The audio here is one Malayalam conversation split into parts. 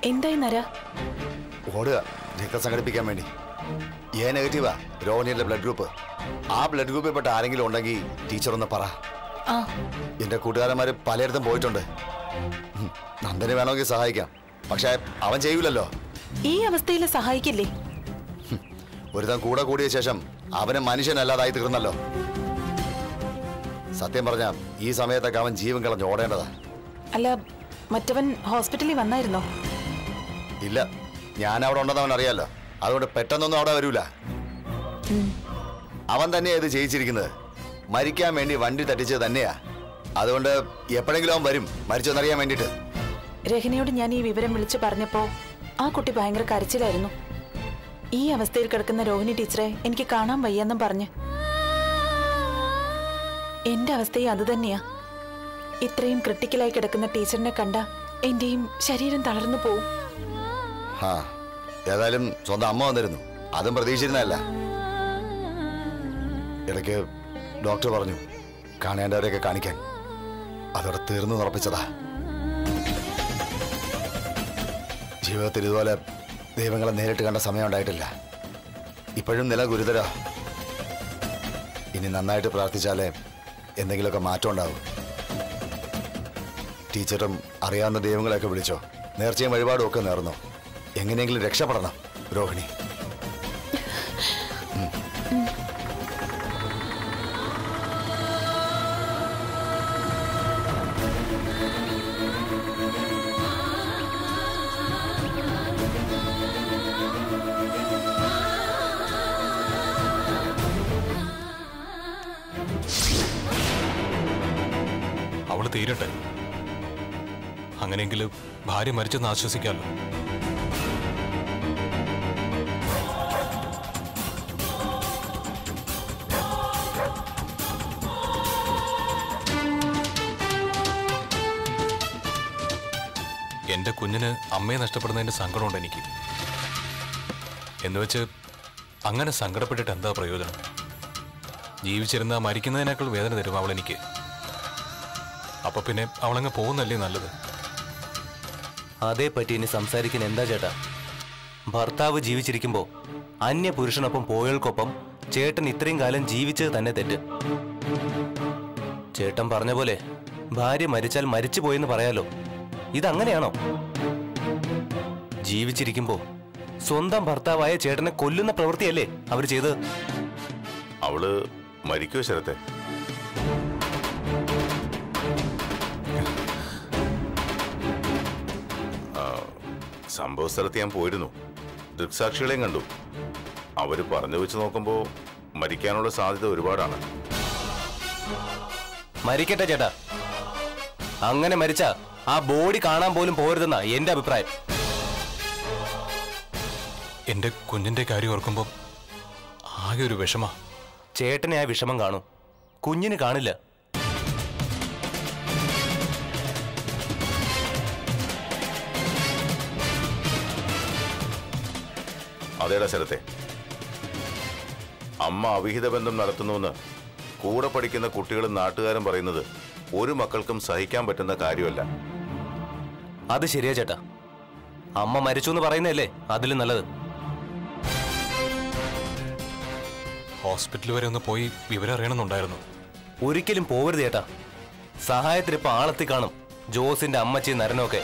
എന്തായി നര ഓടുക രക്തം സംഘടിപ്പിക്കാൻ വേണ്ടി എ നെഗറ്റീവാ രോഹിണിയുടെ ബ്ലഡ് ഗ്രൂപ്പ് ആ ബ്ലഡ് ഗ്രൂപ്പിൽ പെട്ട ആരെങ്കിലും ഉണ്ടെങ്കിൽ ടീച്ചർ ഒന്ന് പറ ആ എന്റെ കൂട്ടുകാരന്മാർ പലയിടത്തും പോയിട്ടുണ്ട് ഉം, നന്ദനെ വേണമെങ്കിൽ സഹായിക്കാം പക്ഷേ അവൻ ചെയ്യൂലല്ലോ ഈ അവസ്ഥയിൽ സഹായിക്കില്ലേ ഒരുത്തൻ കൂടെ കൂടിയ ശേഷം അവന് മനുഷ്യനല്ലാതായി തീർന്നല്ലോ സത്യം പറഞ്ഞ ഈ സമയത്തൊക്കെ അവൻ ജീവൻ കളഞ്ഞ് ഓടേണ്ടതാ അല്ല മറ്റവൻ ഹോസ്പിറ്റലിൽ വന്നായിരുന്നോ ഇല്ല ഞാൻ അവിടെ ഉണ്ടെന്ന് അവൻ അറിയാലോ അതുകൊണ്ട് പെട്ടെന്നൊന്നും അവിടെ വരൂല അവൻ തന്നെയാ ഇത് ചെയ്യിച്ചിരിക്കുന്നത് മരിക്കാൻ വേണ്ടി വണ്ടി തട്ടിച്ചത് തന്നെയാ അതുകൊണ്ട് എപ്പോഴെങ്കിലും അവൻ വരും മരിച്ചെന്നറിയാൻ വേണ്ടിയിട്ട് രഹനയോട് ഞാൻ ഈ വിവരം വിളിച്ചു പറഞ്ഞപ്പോ ആ കുട്ടി ഭയങ്കര കരച്ചിലായിരുന്നു ഈ അവസ്ഥയിൽ കിടക്കുന്ന രോഹിണി ടീച്ചറെ എനിക്ക് കാണാൻ വയ്യെന്നും പറഞ്ഞ് എന്റെ അവസ്ഥയും അതുതന്നെയാ ഇത്രയും ക്രിട്ടിക്കലായി കിടക്കുന്ന ടീച്ചറിനെ കണ്ട എന്റെയും ശരീരം തളർന്നു പോവും ആ ഏതായാലും സ്വന്തം അമ്മ വന്നിരുന്നു അതും പ്രതീക്ഷിച്ചിരുന്നതല്ല ഇടയ്ക്ക് ഡോക്ടർ പറഞ്ഞു കാണേണ്ടവരെയൊക്കെ കാണിക്കാൻ അതോടെ തീർന്നു ഉറപ്പിച്ചതാ ജീവിതത്തിൽ ഇതുപോലെ ദൈവങ്ങളെ നേരിട്ട് കണ്ട സമയം ഉണ്ടായിട്ടില്ല ഇപ്പോഴും നില ഗുരുതര ഇനി നന്നായിട്ട് പ്രാർത്ഥിച്ചാലേ എന്തെങ്കിലുമൊക്കെ മാറ്റം ഉണ്ടാവും ടീച്ചറും അറിയാവുന്ന ദൈവങ്ങളെയൊക്കെ വിളിച്ചോ നേർച്ചയും വഴിപാടും ഒക്കെ നേർന്നോ എങ്ങനെയെങ്കിലും രക്ഷപ്പെടണം രോഹിണി അവള് തീരട്ടെ അങ്ങനെയെങ്കിൽ ഭാര്യ മരിച്ചെന്ന് ആശ്വസിക്കാമല്ലോ എന്റെ കുഞ്ഞിന് അമ്മയെ നഷ്ടപ്പെടുന്നതിന്റെ സങ്കടമുണ്ട് എനിക്ക് എന്നുവെച്ച് അങ്ങനെ സങ്കടപ്പെട്ടിട്ട് എന്താ പ്രയോജനം ജീവിച്ചിരുന്ന മരിക്കുന്നതിനേക്കാൾ വേദന തരും അവൾ എനിക്ക് അപ്പൊ പിന്നെ അവളങ്ങ് പോകുന്നല്ലേ നല്ലത് അതേപ്പറ്റി ഇനി സംസാരിക്കാൻ എന്താ ചേട്ടാ ഭർത്താവ് ജീവിച്ചിരിക്കുമ്പോൾ അന്യ പുരുഷനൊപ്പം പോയൾക്കൊപ്പം ചേട്ടൻ ഇത്രയും കാലം ജീവിച്ചത് തന്നെ തെറ്റ് ചേട്ടൻ പറഞ്ഞ പോലെ ഭാര്യ മരിച്ചാൽ മരിച്ചു പോയെന്ന് പറയാലോ ഇതങ്ങനെയാണോ ജീവിച്ചിരിക്കുമ്പോൾ സ്വന്തം ഭർത്താവായ ചേട്ടനെ കൊല്ലുന്ന പ്രവൃത്തിയല്ലേ അവർ ചെയ്തത് അവള് മരിക്കുമോ ശരത്തെ ആ, സംഭവ സ്ഥലത്ത് ഞാൻ പോയിരുന്നു ദൃക്സാക്ഷികളെയും കണ്ടു അവര് പറഞ്ഞു വെച്ച് നോക്കുമ്പോ മരിക്കാനുള്ള സാധ്യത ഒരുപാടാണ് മരിക്കട്ടെ ചേട്ടാ അങ്ങനെ മരിച്ച ആ ബോഡി കാണാൻ പോലും പോരുതെന്നാ എന്റെ അഭിപ്രായം എന്റെ കുഞ്ഞിന്റെ കാര്യം ഓർക്കുമ്പോൾ ആകെ ഒരു വിഷമാ ചേട്ടനെ ആ വിഷമം കാണും കുഞ്ഞിന് കാണില്ല അതേടാ ശരത്തെ അമ്മ അവിഹിത ബന്ധം നടത്തുന്നുവെന്ന് കൂടെ പഠിക്കുന്ന കുട്ടികളും നാട്ടുകാരും പറയുന്നത് ഒരു മക്കൾക്കും സഹിക്കാൻ പറ്റുന്ന കാര്യമല്ല അത് ശരിയാ ചേട്ടാ അമ്മ മരിച്ചു എന്ന് പറയുന്നതല്ലേ അതിലും നല്ലത് ഹോസ്പിറ്റൽ വരെ ഒന്ന് പോയി വിവരം അറിയണമെന്നുണ്ടായിരുന്നു ഒരിക്കലും പോവരുത് ചേട്ടാ സഹായത്തിന് ഇപ്പൊ ആളെത്തി കാണും ജോസിന്റെ അമ്മച്ചി നരനൊക്കെ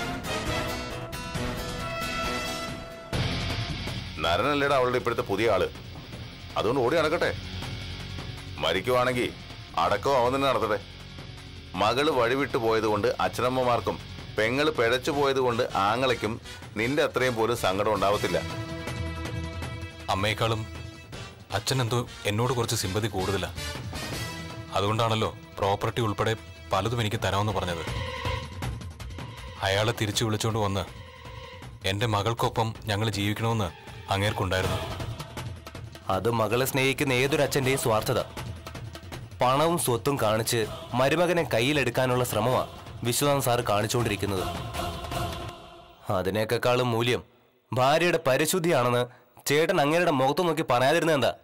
നരനല്ലേടാ അവളുടെ ഇപ്പോഴത്തെ പുതിയ ആള് അതുകൊണ്ട് ഓടി നടക്കട്ടെ മരിക്കുവാണെങ്കിൽ അടക്കം അവൻ തന്നെ നടത്തട്ടെ മകള് വഴിവിട്ടു പോയതുകൊണ്ട് അച്ഛനമ്മമാർക്കും പെങ്ങള് പിഴച്ചു പോയതുകൊണ്ട് ആങ്ങളയ്ക്കും നിന്റെ അത്രയും പോലും സങ്കടം ഉണ്ടാവത്തില്ല അമ്മയെക്കാളും അച്ഛൻ എന്തോ എന്നോട് കുറച്ച് സിമ്പതി കൂടുതലാ അതുകൊണ്ടാണല്ലോ പ്രോപ്പർട്ടി ഉൾപ്പെടെ പലതും എനിക്ക് തരാമെന്ന് പറഞ്ഞത് അയാളെ തിരിച്ചു വിളിച്ചുകൊണ്ട് വന്ന് എൻ്റെ മകൾക്കൊപ്പം ഞങ്ങൾ ജീവിക്കണമെന്ന് അങ്ങേർക്കുണ്ടായിരുന്നു അത് മകളെ സ്നേഹിക്കുന്ന ഏതൊരു അച്ഛന്റെയും സ്വാർത്ഥത പണവും സ്വത്തും കാണിച്ച് മരുമകനെ കയ്യിലെടുക്കാനുള്ള ശ്രമമാ വിശ്വനാഥ് സാറ് കാണിച്ചുകൊണ്ടിരിക്കുന്നത് അതിനേക്കാളും മൂല്യം ഭാര്യയുടെ പരിശുദ്ധിയാണെന്ന് ചേട്ടൻ അങ്ങേരുടെ മുഖത്ത് നോക്കി പറയാതിരുന്നത് എന്താ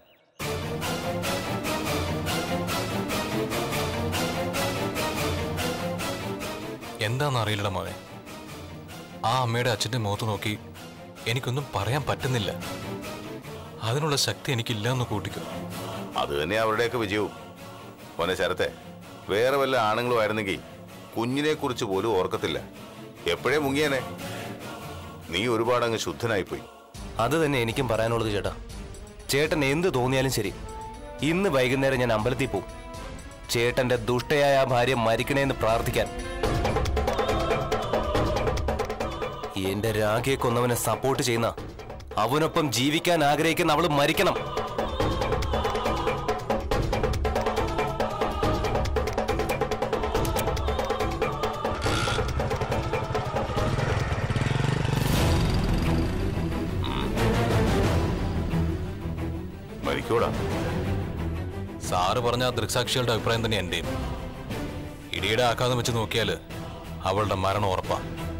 എന്താണെന്ന് അറിയില്ലട മോനെ ആ അമ്മയുടെ അച്ഛൻ്റെ മുഖത്ത് നോക്കി എനിക്കൊന്നും പറയാൻ പറ്റുന്നില്ല അതിനുള്ള ശക്തി എനിക്കില്ല എന്ന് കൂട്ടിക്കും അത് തന്നെ അവരുടെയൊക്കെ വിജയവും മോനെ ശരത്തെ വേറെ വല്ല ആണുങ്ങളും ആയിരുന്നെങ്കിൽ കുഞ്ഞിനെ കുറിച്ച് പോലും ഓർക്കത്തില്ല എപ്പോഴേ മുങ്ങിയനെ നീ ഒരുപാട് അങ്ങ് ശുദ്ധനായിപ്പോയി അത് തന്നെ എനിക്കും പറയാനുള്ളത് ചേട്ടാ ചേട്ടൻ എന്ത് തോന്നിയാലും ശരി ഇന്ന് വൈകുന്നേരം ഞാൻ അമ്പലത്തിൽ പോവും ചേട്ടന്റെ ദുഷ്ടയായ ആ ഭാര്യ മരിക്കണേന്ന് പ്രാർത്ഥിക്കാൻ എന്റെ രാഖയെ കൊന്നവനെ സപ്പോർട്ട് ചെയ്യുന്ന അവനൊപ്പം ജീവിക്കാൻ ആഗ്രഹിക്കുന്ന അവള് മരിക്കണം മരിക്കൂടാ സാറ് പറഞ്ഞ ആ ദൃക്സാക്ഷികളുടെ അഭിപ്രായം തന്നെ എന്റെയും ഇടിയുടെ ആഘാതം വെച്ച് നോക്കിയാൽ അവളുടെ മരണം ഉറപ്പാ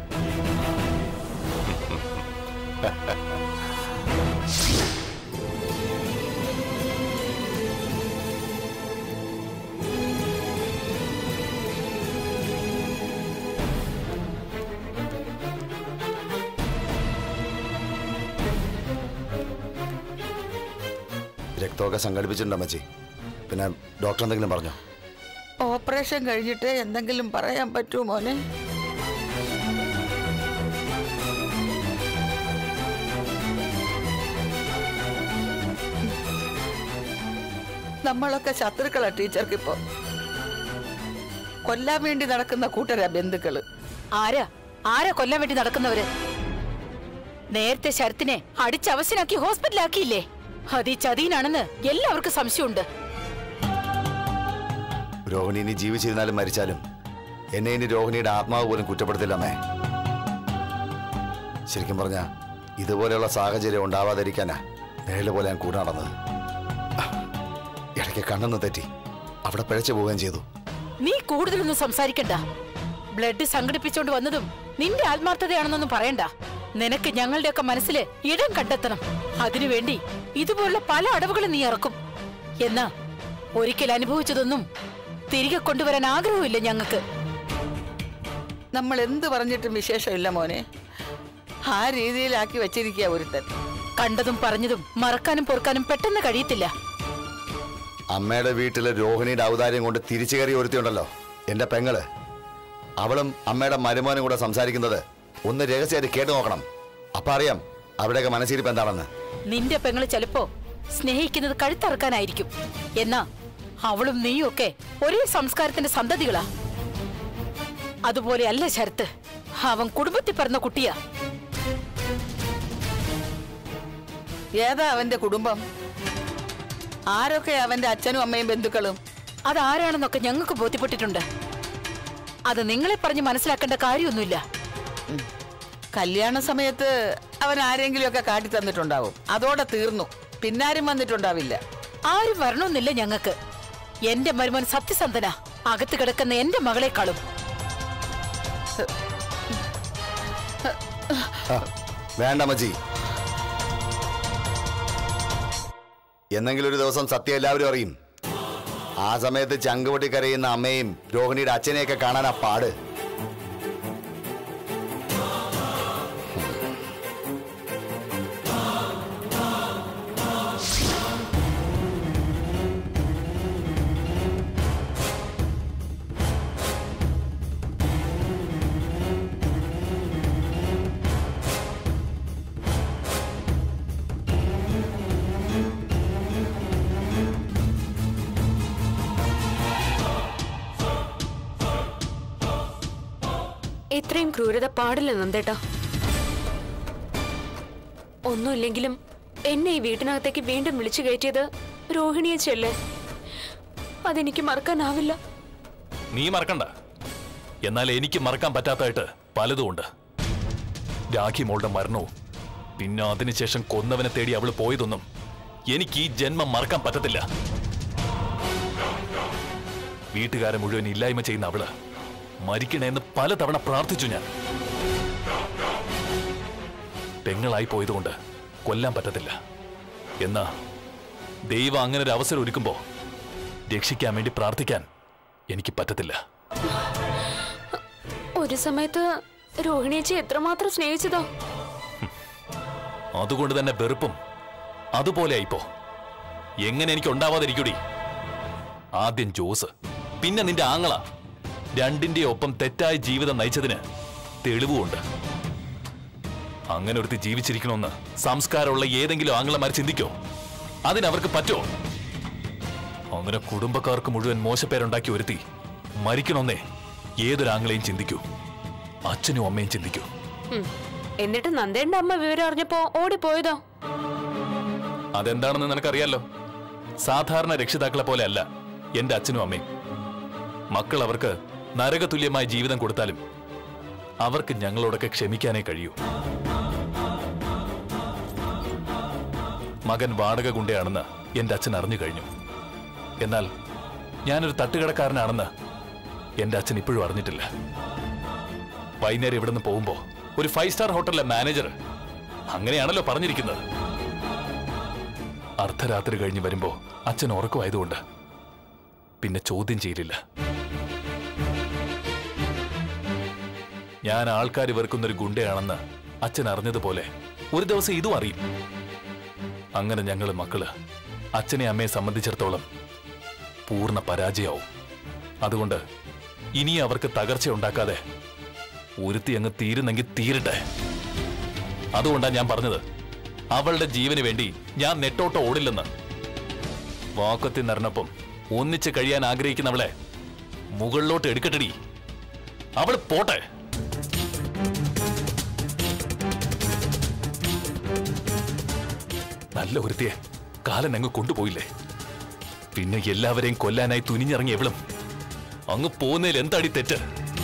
രക്തമൊക്കെ സംഘടിപ്പിച്ചിട്ടുണ്ട് അമ്മച്ചി പിന്നെ ഡോക്ടർ എന്തെങ്കിലും പറഞ്ഞോ ഓപ്പറേഷൻ കഴിഞ്ഞിട്ട് എന്തെങ്കിലും പറയാൻ പറ്റുമോ മോനെ നമ്മളൊക്കെ ശത്രുക്കളാ ടീച്ചർക്കിപ്പോ കൊല്ലാൻ വേണ്ടി നടക്കുന്ന കൂട്ടരാ ബന്ധുക്കള് ആരാ ആരാ കൊല്ലാൻ വേണ്ടി നടക്കുന്നവര് നേരത്തെ ശരത്തിനെ അടിച്ചവശനാക്കി ഹോസ്പിറ്റലാക്കിയില്ലേ അത് ഈ ചതീനാണെന്ന് എല്ലാവർക്കും സംശയമുണ്ട് രോഹിണി ഇനി ജീവിച്ചിരുന്നാലും മരിച്ചാലും എന്നെ ഇനി രോഹിണിയുടെ ആത്മാവ് പോലും കുറ്റപ്പെടുത്തില്ല അമ്മേ ശരിക്കും പറഞ്ഞ ഇതുപോലെയുള്ള സാഹചര്യം ഉണ്ടാവാതിരിക്കാനാ നേരിലെ പോലെ ഞാൻ കൂടെ നടന്നത് ഇടയ്ക്ക് കണ്ണൊന്ന് തെറ്റി അവിടെ പിഴച്ചു പോവുകയും ചെയ്തു നീ കൂടുതലൊന്നും സംസാരിക്കണ്ട ബ്ലഡ് സംഘടിപ്പിച്ചോണ്ട് വന്നതും നിന്റെ ആത്മാർത്ഥതയാണെന്നൊന്നും പറയണ്ട നിനക്ക് ഞങ്ങളുടെയൊക്കെ മനസ്സില് ഇടം കണ്ടെത്തണം അതിനുവേണ്ടി ഇതുപോലുള്ള പല അടവുകളും നീ ഇറക്കും എന്നാ ഒരിക്കൽ അനുഭവിച്ചതൊന്നും തിരികെ കൊണ്ടുവരാൻ ആഗ്രഹമില്ല ഞങ്ങൾക്ക് നമ്മൾ എന്ത് പറഞ്ഞിട്ടും വിശേഷമില്ല മോനെ ആ രീതിയിലാക്കി വെച്ചിരിക്കുക ഒരുത്തൻ കണ്ടതും പറഞ്ഞതും മറക്കാനും പൊറുക്കാനും പെട്ടെന്ന് കഴിയത്തില്ല അമ്മയുടെ വീട്ടില് രോഹിണിയുടെ ഔദാര്യം കൊണ്ട് തിരിച്ചു കയറി ഒരുത്തിയുണ്ടല്ലോ എന്റെ പെങ്ങള് അവളും അമ്മയുടെ മരുമോനും കൂടെ സംസാരിക്കുന്നത് ഒന്ന് രഹസ്യമായിട്ട് കേട്ടു നോക്കണം അപ്പൊ അറിയാം അവിടെയൊക്കെ മനസ്സിരിപ്പ് എന്താണെന്ന് നിന്റെ പെങ്ങള് ചിലപ്പോ സ്നേഹിക്കുന്നത് കഴുത്തറക്കാനായിരിക്കും എന്നാ അവളും നീയും ഒക്കെ ഒരേ സംസ്കാരത്തിന്റെ സന്തതികളാ അതുപോലെ അല്ല ശരത്ത് അവൻ കുടുംബത്തിൽ പറഞ്ഞ കുട്ടിയാ ഏതാ അവന്റെ കുടുംബം ആരൊക്കെ അവന്റെ അച്ഛനും അമ്മയും ബന്ധുക്കളും അതാരാണെന്നൊക്കെ ഞങ്ങൾക്ക് ബോധ്യപ്പെട്ടിട്ടുണ്ട് അത് നിങ്ങളെ പറഞ്ഞ് മനസ്സിലാക്കേണ്ട കാര്യമൊന്നുമില്ല കല്യാണ സമയത്ത് അവൻ ആരെങ്കിലും ഒക്കെ കാട്ടി തന്നിട്ടുണ്ടാവും അതോടെ തീർന്നു പിന്നാരും വന്നിട്ടുണ്ടാവില്ല ആരും വരണമെന്നില്ല ഞങ്ങൾക്ക് എന്റെ മരുമോൻ സത്യസന്ധന അകത്ത് കിടക്കുന്ന എന്റെ മകളെക്കാളും ആ, വേണ്ട മജി എന്നെങ്കിലും ഒരു ദിവസം സത്യം എല്ലാവരും അറിയും ആ സമയത്ത് ചങ്കുപൊട്ടി കരയുന്ന അമ്മയും രോഹിണിയുടെ അച്ഛനെയൊക്കെ കാണാനാ പാട് ഇത്രയും ക്രൂരത പാടില്ല നന്ദേട്ടാ ഒന്നുമില്ലെങ്കിലും എന്നെ ഈ വീട്ടിനകത്തേക്ക് വീണ്ടും വിളിച്ചു കയറ്റിയത് രോഹിണിയെ ചെല്ലേ അതെനിക്ക് മറക്കാനാവില്ല നീ മറക്കണ്ട എന്നാൽ എനിക്ക് മറക്കാൻ പറ്റാത്തതായിട്ട് പലതും ഉണ്ട് രാഖി മോളുടെ മരണവും പിന്നെ അതിനുശേഷം കൊന്നവനെ തേടി അവള് പോയതൊന്നും എനിക്ക് ഈ ജന്മം മറക്കാൻ പറ്റത്തില്ല വീട്ടുകാരെ മുഴുവൻ ഇല്ലായ്മ ചെയ്യുന്ന അവള് മരിക്കണേന്ന് പലതവണ പ്രാർത്ഥിച്ചു ഞാൻ പെങ്ങളായി പോയതുകൊണ്ട് കൊല്ലാൻ പറ്റത്തില്ല എന്നാ ദൈവം അങ്ങനെ ഒരു അവസരം ഒരുക്കുമ്പോ രക്ഷിക്കാൻ വേണ്ടി പ്രാർത്ഥിക്കാൻ എനിക്ക് പറ്റത്തില്ല ഒരു സമയത്ത് രോഹിണിയേച്ചി എത്രമാത്രം സ്നേഹിച്ചതോ അതുകൊണ്ട് തന്നെ വെറുപ്പും അതുപോലെ ആയിപ്പോ എങ്ങനെ എനിക്ക് ഉണ്ടാവാതിരിക്കൂടി ആദ്യം ജോസ് പിന്നെ നിന്റെ ആങ്ങള രണ്ടിന്റെ ഒപ്പം തെറ്റായ ജീവിതം നയിച്ചതിന് തെളിവുമുണ്ട് അങ്ങനെ ഒരുത്തി ജീവിച്ചിരിക്കണമെന്ന് സംസ്കാരമുള്ള ഏതെങ്കിലും ആങ്ങളമാർ ചിന്തിക്കോ അതിനവർക്ക് പറ്റോ അങ്ങനെ കുടുംബക്കാർക്ക് മുഴുവൻ മോശപ്പേരുണ്ടാക്കി ഒരുത്തി മരിക്കണമെന്നേ ഏതൊരാങ്ങളെയും ചിന്തിക്കൂ അച്ഛനും അമ്മയും ചിന്തിക്കൂ ഉം. എന്നിട്ട് നന്ദേന്റെ അമ്മ വിവരം അറിഞ്ഞപ്പോ ഓടിപ്പോയതോ അതെന്താണെന്ന് നിനക്കറിയാലോ സാധാരണ രക്ഷിതാക്കളെ പോലെ അല്ല എന്റെ അച്ഛനും അമ്മയും മക്കൾ അവർക്ക് നരകതുല്യമായ ജീവിതം കൊടുത്താലും അവർക്ക് ഞങ്ങളോടൊക്കെ ക്ഷമിക്കാനേ കഴിയൂ മകൻ വാടക ഗുണ്ടയാണെന്ന് എന്റെ അച്ഛൻ അറിഞ്ഞു കഴിഞ്ഞു എന്നാൽ ഞാനൊരു തട്ടുകടക്കാരനാണെന്ന് എന്റെ അച്ഛൻ ഇപ്പോഴും അറിഞ്ഞിട്ടില്ല വൈകുന്നേരം ഇവിടുന്ന് പോകുമ്പോ ഒരു ഫൈവ് സ്റ്റാർ ഹോട്ടലിലെ മാനേജർ അങ്ങനെയാണല്ലോ പറഞ്ഞിരിക്കുന്നത് അർദ്ധരാത്രി കഴിഞ്ഞ് വരുമ്പോ അച്ഛൻ ഉറക്കമായതുകൊണ്ട് പിന്നെ ചോദ്യം ചെയ്യലില്ല ഞാൻ ആൾക്കാർ വെറുക്കുന്നൊരു ഗുണ്ടയാണെന്ന് അച്ഛൻ അറിഞ്ഞതുപോലെ ഒരു ദിവസം ഇതും അറിയും അങ്ങനെ ഞങ്ങൾ മക്കള് അച്ഛനെ അമ്മയെ സംബന്ധിച്ചിടത്തോളം പൂർണ്ണ പരാജയമാവും അതുകൊണ്ട് ഇനി അവർക്ക് തകർച്ച ഉണ്ടാക്കാതെ ഒരുത്തി അങ്ങ് തീരുന്നെങ്കിൽ തീരട്ടെ അതുകൊണ്ടാ ഞാൻ പറഞ്ഞത് അവളുടെ ജീവന് വേണ്ടി ഞാൻ നെട്ടോട്ട് ഓടില്ലെന്ന് വാക്കത്തിൽ നിറഞ്ഞപ്പം ഒന്നിച്ച് കഴിയാൻ ആഗ്രഹിക്കുന്നവളെ മുകളിലോട്ട് എടുക്കട്ടടി അവൾ പോട്ടെ നല്ല ഒരുത്തിയെ കാലൻ അങ്ങ് കൊണ്ടുപോയില്ലേ പിന്നെ എല്ലാവരെയും കൊല്ലാനായി തുനിഞ്ഞിറങ്ങി എവളും അങ്ങ് പോകുന്നതിൽ എന്താടി തെറ്റ്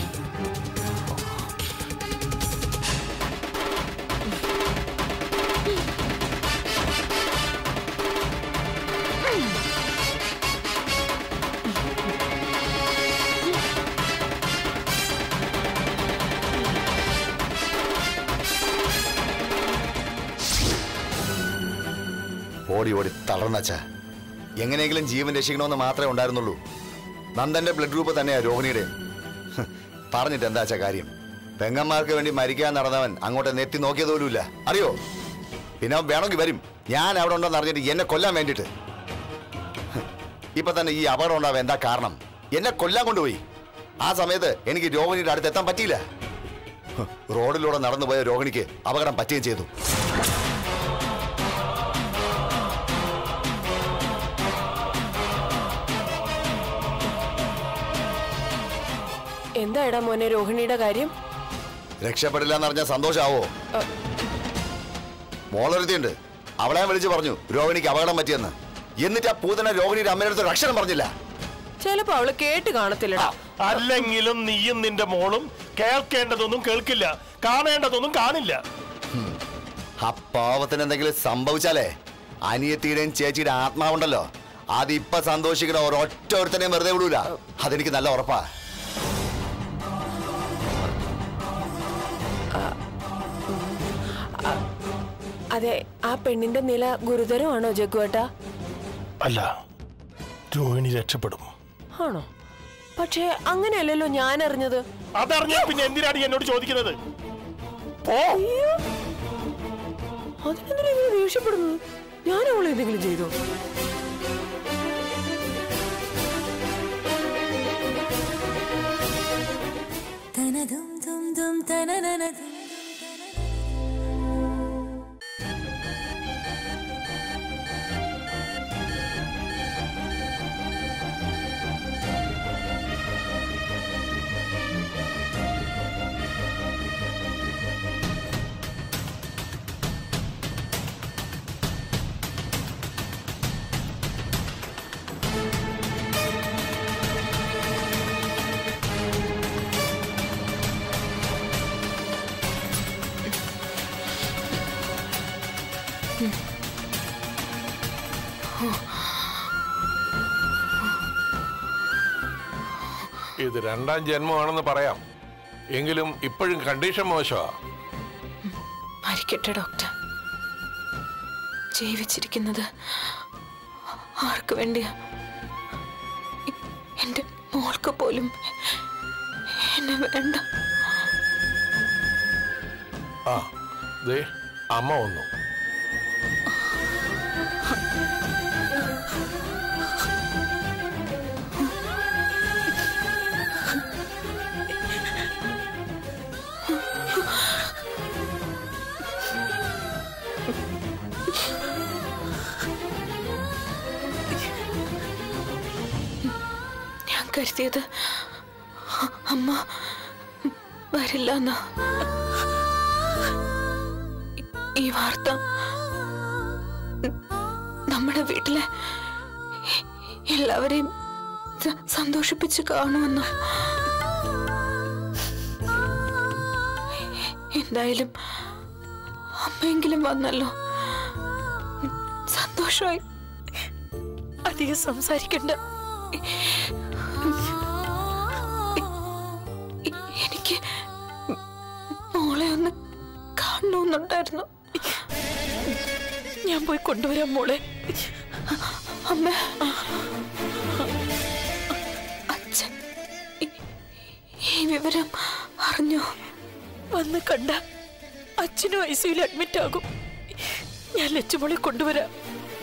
ഓടി ഓടി തളർന്നച്ച എങ്ങനെയെങ്കിലും ജീവൻ രക്ഷിക്കണമെന്ന് മാത്രമേ ഉണ്ടായിരുന്നുള്ളൂ നന്ദന്റെ ബ്ലഡ് ഗ്രൂപ്പ് തന്നെയാ രോഹിണിയുടെ ഹ്, പറഞ്ഞിട്ട് എന്താച്ചാ കാര്യം പെങ്ങന്മാർക്ക് വേണ്ടി മരിക്കാൻ നടന്നവൻ അങ്ങോട്ട് നെത്തി നോക്കിയത് പോലുമില്ല അറിയോ പിന്നെ അവൻ വേണമെങ്കിൽ വരും ഞാൻ അവിടെ ഉണ്ടെന്ന് അറിഞ്ഞിട്ട് എന്നെ കൊല്ലാൻ വേണ്ടിയിട്ട് ഹ്, ഇപ്പൊ തന്നെ ഈ അപകടം ഉണ്ടാവാൻ എന്താ കാരണം എന്നെ കൊല്ലാൻ കൊണ്ടുപോയി ആ സമയത്ത് എനിക്ക് രോഹിണിയുടെ അടുത്ത് എത്താൻ പറ്റിയില്ല ഹ്, റോഡിലൂടെ നടന്നുപോയ രോഹിണിക്ക് അപകടം പറ്റുകയും ചെയ്തു എന്താ മോനെ രോഹിണിയുടെ കാര്യം രക്ഷപ്പെടില്ല എന്ന് പറഞ്ഞാൽ സന്തോഷാവോ മോളൊരുത്തിയുണ്ട് അവളെ ഞാൻ വിളിച്ചു പറഞ്ഞു രോഹിണിക്ക് അപകടം പറ്റിയെന്ന് എന്നിട്ട് ആ പൂതന രോഹിണിയുടെ അമ്മയുടെ അടുത്ത് ഒരു അക്ഷരം പറഞ്ഞില്ല ചിലപ്പോ അവള് കേട്ട് കാണത്തില്ലടാ അല്ലെങ്കിലും നീയും നിന്റെ മോളും കേൾക്കേണ്ടതൊന്നും കേൾക്കില്ല കാണേണ്ടതൊന്നും കാണില്ല ആ പാവത്തിന് എന്തെങ്കിലും സംഭവിച്ചാലേ അനിയത്തിയുടെയും ചേച്ചിയുടെ ആത്മാവുണ്ടല്ലോ അതിപ്പൊ സന്തോഷിക്കണ ഒരൊറ്റ ഒരുത്തനെയും വെറുതെ വിടൂല അതെനിക്ക് നല്ല ഉറപ്പാ അതെ ആ പെണ്ണിന്റെ നില ഗുരുതരമാണോ ജഗ്ഗുവേട്ടാ അല്ല രോഹിണി രക്ഷപ്പെടും ആണോ പക്ഷേ അങ്ങനെയല്ലല്ലോ ഞാൻ അറിഞ്ഞത് അതറിഞ്ഞാ പിന്നെ എന്തിനാണ് ഈ എന്നോട് ചോദിക്കുന്നത് പോ അയ്യോ അതിനെന്തിനാ ഇങ്ങനെ ദേഷ്യപ്പെടുന്നത് ഞാൻ അവളെ എന്തെങ്കിലും ചെയ്തോ ഇത് രണ്ടാം ജന്മമാണെന്ന് പറയാം എങ്കിലും ഇപ്പോഴും കണ്ടീഷൻ മോശമാ മരിക്കട്ടെ ഡോക്ടർ ജീവിച്ചിരിക്കുന്നത് ആർക്ക് വേണ്ടിയാ ഇ- എന്റെ മോൾക്ക് പോലും എന്നെ വേണ്ട ആ ദേ അമ്മ വന്നു ഞാൻ കരുതിയത് അമ്മ വരില്ല എന്നാ ഈ വാർത്ത നമ്മുടെ വീട്ടിലെ എല്ലാവരെയും സ- സന്തോഷിപ്പിച്ച് കാണുമെന്നോ എന്തായാലും അമ്മയെങ്കിലും വന്നല്ലോ സന്തോഷമായി അധികം സംസാരിക്കണ്ട എ- എനിക്ക് മോളെ ഒന്ന് കാണണമെന്നുണ്ടായിരുന്നു ഞാൻ പോയി കൊണ്ടുവരാം മോളെ അമ്മ അച്ഛൻ ഈ- ഈ വിവരം അറിഞ്ഞോ വന്ന് കണ്ട അച്ഛനും ഐ സിയിൽ അഡ്മിറ്റ് ആകും ഞാൻ ലച്ചുമോളെ കൊണ്ടുവരാം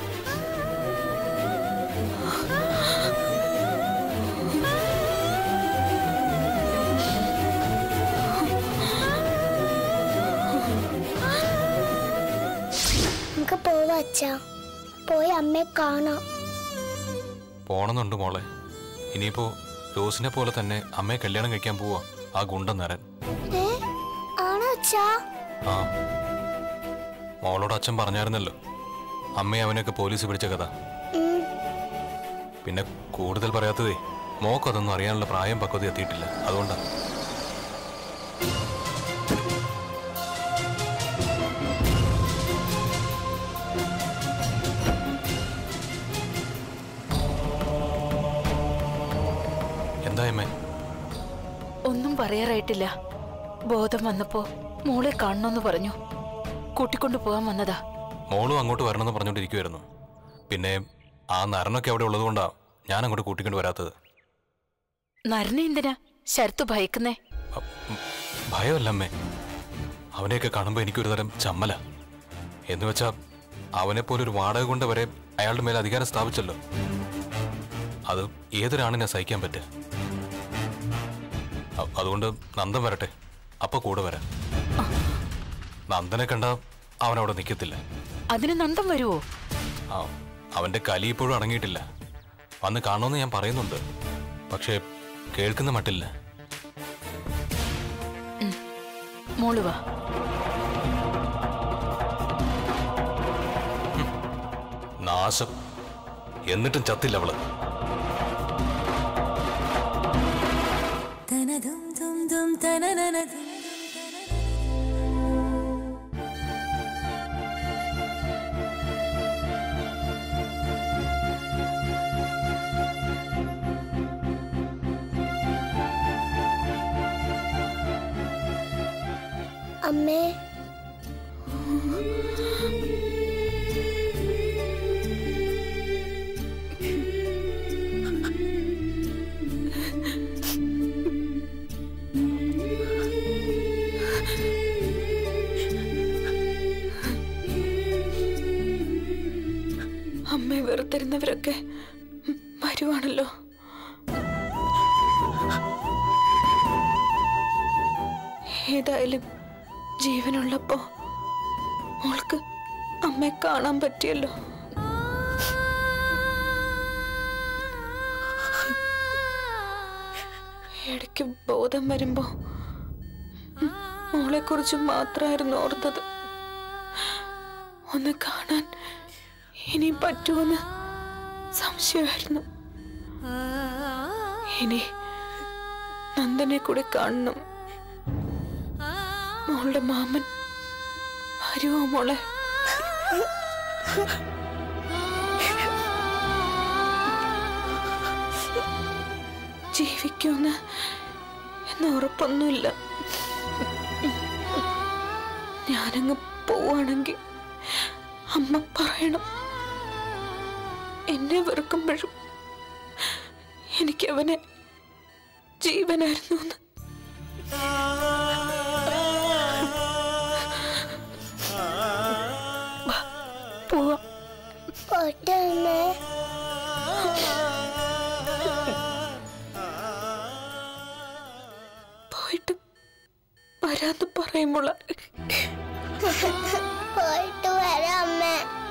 നമുക്ക് പോവാ അച്ഛാ പോയി അമ്മയെ കാണാം പോണമെന്നുണ്ട് മോളെ ഇനിയിപ്പോ റോസിനെ പോലെ തന്നെ അമ്മയെ കല്യാണം കഴിക്കാൻ പോവാ ആ ഗുണ്ടൻ നരൻ ഏ ആണോ അച്ഛാ ആ മോളോട് അച്ഛൻ പറഞ്ഞായിരുന്നല്ലോ അമ്മയെ അവനെയൊക്കെ പോലീസ് പിടിച്ച കഥ ഉം. പിന്നെ കൂടുതൽ പറയാത്തതേ മോക്കതൊന്നും അറിയാനുള്ള പ്രായം പക്വത എത്തിയിട്ടില്ല അതുകൊണ്ടാ എന്താ അമ്മേ ഒന്നും പറയാറായിട്ടില്ല ബോധം വന്നപ്പോ മോളെ കാണണമെന്ന് പറഞ്ഞു കൂട്ടിക്കൊണ്ടു പോകാൻ വന്നതാ മോളും അങ്ങോട്ട് വരണമെന്ന് പറഞ്ഞുകൊണ്ടിരിക്കുമായിരുന്നു പിന്നെ ആ നരനൊക്കെ അവിടെ ഉള്ളതുകൊണ്ടാ ഞാൻ അങ്ങോട്ട് കൂട്ടിക്കൊണ്ട് വരാത്തത് നരനെ എന്തിനാ ശരത്ത് ഭയക്കുന്നേ ഭയമല്ല അമ്മേ അവനെയൊക്കെ കാണുമ്പോൾ എനിക്കൊരു തരം ചമ്മല എന്ന് വെച്ചാ അവനെപ്പോലെ ഒരു വാടക കൊണ്ട് വരെ അയാളുടെ മേലെ അധികാരം സ്ഥാപിച്ചല്ലോ അത് ഏതൊരാണിനെ സഹിക്കാൻ പറ്റുക അ- അതുകൊണ്ട് നന്ദൻ വരട്ടെ അപ്പൊ കൂടെ വരാം നന്ദനെ കണ്ട അവനവിടെ നിൽക്കത്തില്ല അതിന് നന്ദം വരുവോ ആ അവന്റെ കലി ഇപ്പോഴും അടങ്ങിയിട്ടില്ല വന്ന് കാണുമെന്ന് ഞാൻ പറയുന്നുണ്ട് പക്ഷേ കേൾക്കുന്ന മട്ടില്ല മോള് വാ നാശം എന്നിട്ടും ചത്തില്ല അവള് അമ്മേ അമ്മയെ വെറുത്തിരുന്നവരൊക്കെ വരുവാണല്ലോ ഏതായാലും ജീവനുള്ളപ്പോ മോൾക്ക് അമ്മയെ കാണാൻ പറ്റിയല്ലോ ഇടയ്ക്ക് ബോധം വരുമ്പോ മോളെ കുറിച്ച് മാത്രമായിരുന്നു ഓർത്തത് ഒന്ന് കാണാൻ ഇനി പറ്റുമെന്ന് സംശയമായിരുന്നു ഇനി നന്ദനെ കൂടെ കാണണം മോളുടെ മാമൻ വരുമോ മോളെ ജീവിക്കുമെന്ന് എന്ന് ഉറപ്പൊന്നുമില്ല ഞാനങ്ങ് പോവാണെങ്കിൽ അമ്മ പറയണം എന്നെ വെറുക്കുമ്പോഴും എനിക്ക് അവനെ ജീവനായിരുന്നു എന്ന് പോയിട്ട് വരാന്ന് പറയുമ്പോൾ പോയിട്ട് വരാം അമ്മേ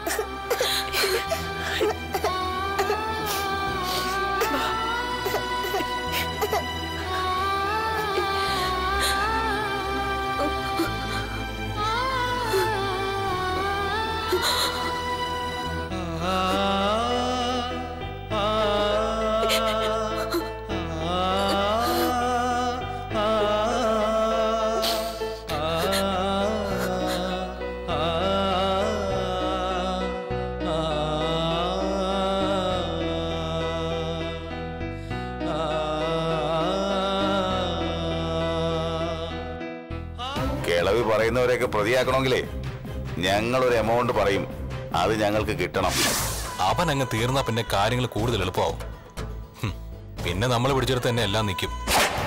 കിളവി പറയുന്നവരെയൊക്കെ പ്രതിയാക്കണമെങ്കിലേ ഞങ്ങൾ ഒരു എമൗണ്ട് പറയും അത് ഞങ്ങൾക്ക് കിട്ടണം അവൻ അങ്ങ് തീർന്നാ പിന്നെ കാര്യങ്ങൾ കൂടുതൽ എളുപ്പമാവും ഹും, പിന്നെ നമ്മൾ പിടിച്ചെടുത്ത് തന്നെ എല്ലാം നിൽക്കും